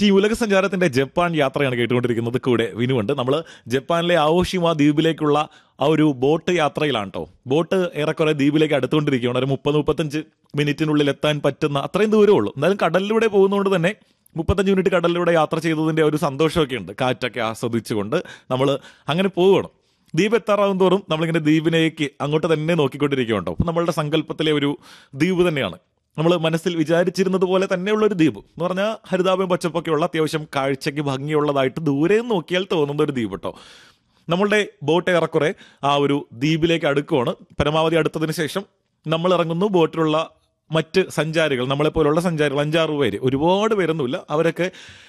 team ഉലക സഞ്ചാരത്തിന്റെ Japan യാത്രയാണ് കേട്ടുകൊണ്ടിരിക്കുന്നത് കൂടെ വിനുവുണ്ട് നമ്മൾ ജപ്പാനിലെ ആവോഷിമ ദ്വീപിലേക്കുള്ള ആ ഒരു ബോട്ട് യാത്രയിലാണ് കേട്ടോ ബോട്ട് ഏറെക്കുറെ ദ്വീപിലേക്ക് അടുത്തുകൊണ്ടിരിക്കുകയാണ് ഒരു മുപ്പത് മുപ്പത്തഞ്ച് മിനിറ്റിനുള്ളിൽ എത്താൻ പറ്റുന്ന അത്രയും ദൂരമേ ഉള്ളൂ എന്നാലും കടലിലൂടെ പോകുന്നതുകൊണ്ട് തന്നെ മുപ്പത്തഞ്ച് മിനിറ്റ് കടലിലൂടെ യാത്ര ചെയ്തതിന്റെ ഒരു സന്തോഷമൊക്കെ ഉണ്ട് കാറ്റൊക്കെ ആസ്വദിച്ചുകൊണ്ട് നമ്മൾ അങ്ങനെ പോവുകയാണ് ദ്വീപ് എത്താറാവും തോറും നമ്മളിങ്ങനെ ദ്വീപിലേക്ക് അങ്ങോട്ട് തന്നെ നോക്കിക്കൊണ്ടിരിക്കുകയുണ്ടോ അപ്പം നമ്മളുടെ സങ്കല്പത്തിലെ ഒരു ദ്വീപ് തന്നെയാണ് നമ്മൾ മനസ്സിൽ വിചാരിച്ചിരുന്നത് പോലെ തന്നെയുള്ള ഒരു ദ്വീപ് എന്ന് പറഞ്ഞാൽ ഹരിതാപം പച്ചപ്പൊക്കെയുള്ള അത്യാവശ്യം കാഴ്ചയ്ക്ക് ഭംഗിയുള്ളതായിട്ട് ദൂരെ നിന്ന് നോക്കിയാൽ തോന്നുന്ന ഒരു ദ്വീപ് കേട്ടോ നമ്മളുടെ ബോട്ട് ഏറെക്കുറെ ആ ഒരു ദ്വീപിലേക്ക് അടുക്കുവാണ് പരമാവധി അടുത്തതിന് ശേഷം നമ്മൾ ഇറങ്ങുന്നു ബോട്ടിലുള്ള മറ്റ് സഞ്ചാരികൾ നമ്മളെപ്പോലുള്ള സഞ്ചാരികൾ അഞ്ചാറ് പേര് ഒരുപാട് പേരൊന്നുമില്ല അവരൊക്കെ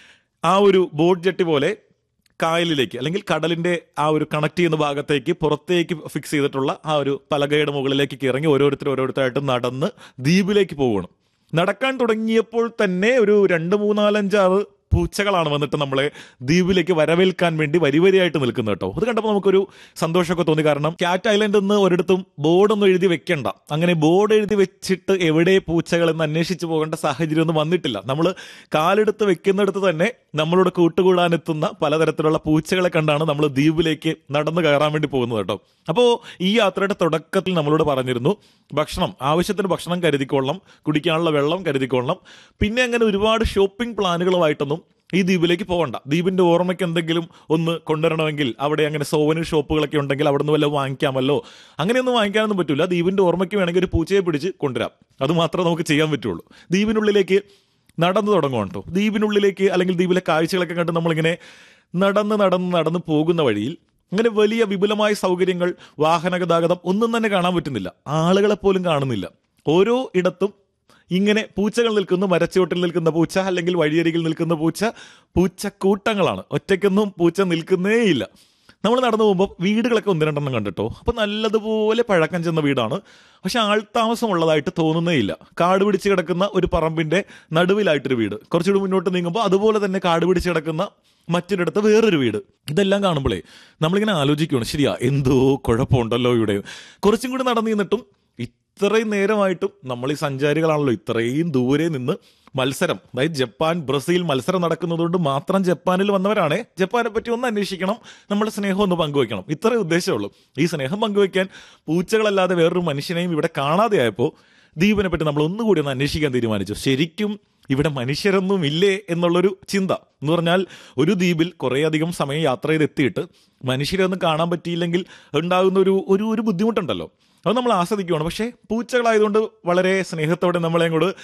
ആ ഒരു ബോട്ട് ജെട്ടി പോലെ കായലിലേക്ക് അല്ലെങ്കിൽ കടലിന്റെ ആ ഒരു കണക്ട് ചെയ്യുന്ന ഭാഗത്തേക്ക് പുറത്തേക്ക് ഫിക്സ് ചെയ്തിട്ടുള്ള ആ ഒരു പലകയുടെ മുകളിലേക്ക് ഇറങ്ങി ഓരോരുത്തർ ഓരോരുത്തരായിട്ട് നടന്ന് ദ്വീപിലേക്ക് പോവുകയാണ് നടക്കാൻ തുടങ്ങിയപ്പോൾ തന്നെ ഒരു രണ്ട് മൂന്നാലഞ്ചാറ് പൂച്ചകളാണ് വന്നിട്ട് നമ്മളെ ദ്വീപിലേക്ക് വരവേൽക്കാൻ വേണ്ടി വരിവരിയായിട്ട് നിൽക്കുന്നത് കേട്ടോ അത് കണ്ടപ്പോൾ നമുക്കൊരു സന്തോഷമൊക്കെ തോന്നി കാരണം ക്യാറ്റ് ഐലൻഡ് എന്ന് ഒരിടത്തും ബോർഡൊന്നും എഴുതി വെക്കണ്ട അങ്ങനെ ബോർഡ് എഴുതി വെച്ചിട്ട് എവിടെ പൂച്ചകൾ എന്ന് അന്വേഷിച്ചു പോകേണ്ട സാഹചര്യം ഒന്നും വന്നിട്ടില്ല നമ്മൾ കാലെടുത്ത് വെക്കുന്നിടത്ത് തന്നെ നമ്മളോട് കൂട്ടുകൂടാനെത്തുന്ന പലതരത്തിലുള്ള പൂച്ചകളെ കണ്ടാണ് നമ്മൾ ദ്വീപിലേക്ക് നടന്നു കയറാൻ വേണ്ടി പോകുന്നത് കേട്ടോ അപ്പോൾ ഈ യാത്രയുടെ തുടക്കത്തിൽ നമ്മളോട് പറഞ്ഞിരുന്നു ഭക്ഷണം ആവശ്യത്തിന് ഭക്ഷണം കരുതിക്കൊള്ളണം കുടിക്കാനുള്ള വെള്ളം കരുതിക്കൊള്ളണം പിന്നെ അങ്ങനെ ഒരുപാട് ഷോപ്പിംഗ് പ്ലാനുകളുമായിട്ടൊന്നും ഈ ദ്വീപിലേക്ക് പോകണ്ട ദ്വീപിന്റെ ഓർമ്മയ്ക്ക് എന്തെങ്കിലും ഒന്ന് കൊണ്ടുവരണമെങ്കിൽ അവിടെ അങ്ങനെ സോവനിർ ഷോപ്പുകളൊക്കെ ഉണ്ടെങ്കിൽ അവിടെ നിന്ന് വല്ലതും വാങ്ങിക്കാമല്ലോ അങ്ങനെയൊന്നും വാങ്ങിക്കാനൊന്നും പറ്റില്ല ദ്വീപിന്റെ ഓർമ്മയ്ക്ക് വേണമെങ്കിൽ ഒരു പൂച്ചയെ പിടിച്ച് കൊണ്ടുവരാം അത് മാത്രമേ നമുക്ക് ചെയ്യാൻ പറ്റുള്ളൂ ദ്വീപിനുള്ളിലേക്ക് നടന്നു തുടങ്ങും കേട്ടോ ദ്വീപിനുള്ളിലേക്ക് അല്ലെങ്കിൽ ദ്വീപിലെ കാഴ്ചകളൊക്കെ കണ്ട് നമ്മളിങ്ങനെ നടന്ന് നടന്ന് നടന്ന് പോകുന്ന വഴിയിൽ അങ്ങനെ വലിയ വിപുലമായ സൗകര്യങ്ങൾ വാഹന ഗതാഗതം ഒന്നും തന്നെ കാണാൻ പറ്റുന്നില്ല ആളുകളെ പോലും കാണുന്നില്ല ഓരോ ഇടത്തും ഇങ്ങനെ പൂച്ചകൾ നിൽക്കുന്നു മരച്ചുവട്ടിൽ നിൽക്കുന്ന പൂച്ച അല്ലെങ്കിൽ വഴിയരികിൽ നിൽക്കുന്ന പൂച്ച പൂച്ചക്കൂട്ടങ്ങളാണ് ഒറ്റയ്ക്കൊന്നും പൂച്ച നിൽക്കുന്നേയില്ല നമ്മൾ നടന്നു പോകുമ്പോൾ വീടുകളൊക്കെ ഒന്ന് രണ്ടെണ്ണം കണ്ടിട്ടോ അപ്പൊ നല്ലതുപോലെ പഴക്കം ചെന്ന വീടാണ് പക്ഷെ ആൾത്താമസം ഉള്ളതായിട്ട് തോന്നുന്നേയില്ല കാട് പിടിച്ച് കിടക്കുന്ന ഒരു പറമ്പിന്റെ നടുവിലായിട്ടൊരു വീട് കുറച്ചുകൂടി മുന്നോട്ട് നീങ്ങുമ്പോൾ അതുപോലെ തന്നെ കാട് പിടിച്ച് കിടക്കുന്ന മറ്റൊരിടത്ത് വേറൊരു വീട് ഇതെല്ലാം കാണുമ്പോഴേ നമ്മളിങ്ങനെ ആലോചിക്കുകയാണ് ശരിയാ എന്തോ കുഴപ്പമുണ്ടല്ലോ ഇവിടെ കുറച്ചും കൂടി നടന്നു നിന്നിട്ടും ഇത്രയും നേരമായിട്ടും നമ്മൾ ഈ സഞ്ചാരികളാണല്ലോ ഇത്രയും ദൂരെ നിന്ന് മത്സരം അതായത് ജപ്പാൻ ബ്രസീൽ മത്സരം നടക്കുന്നതുകൊണ്ട് മാത്രം ജപ്പാനിൽ വന്നവരാണേ ജപ്പാനെ പറ്റി ഒന്ന് അന്വേഷിക്കണം നമ്മുടെ സ്നേഹം ഒന്ന് പങ്കുവയ്ക്കണം ഇത്രേ ഉദ്ദേശമുള്ളൂ ഈ സ്നേഹം പങ്കുവയ്ക്കാൻ പൂച്ചകളല്ലാതെ വേറൊരു മനുഷ്യനെയും ഇവിടെ കാണാതെയായപ്പോൾ ദ്വീപിനെ പറ്റി നമ്മൾ ഒന്നുകൂടി ഒന്ന് അന്വേഷിക്കാൻ തീരുമാനിച്ചു ശരിക്കും ഇവിടെ മനുഷ്യരൊന്നും ഇല്ലേ എന്നുള്ളൊരു ചിന്ത എന്ന് പറഞ്ഞാൽ ഒരു ദ്വീപിൽ കുറേയധികം സമയം യാത്ര ചെയ്ത് എത്തിയിട്ട് മനുഷ്യരൊന്നും കാണാൻ പറ്റിയില്ലെങ്കിൽ ഉണ്ടാകുന്ന ഒരു ഒരു ഒരു ബുദ്ധിമുട്ടുണ്ടല്ലോ അത് നമ്മൾ ആസ്വദിക്കുകയാണ് പക്ഷേ പൂച്ചകളായതുകൊണ്ട് വളരെ സ്നേഹത്തോടെ നമ്മളെ കൂടെ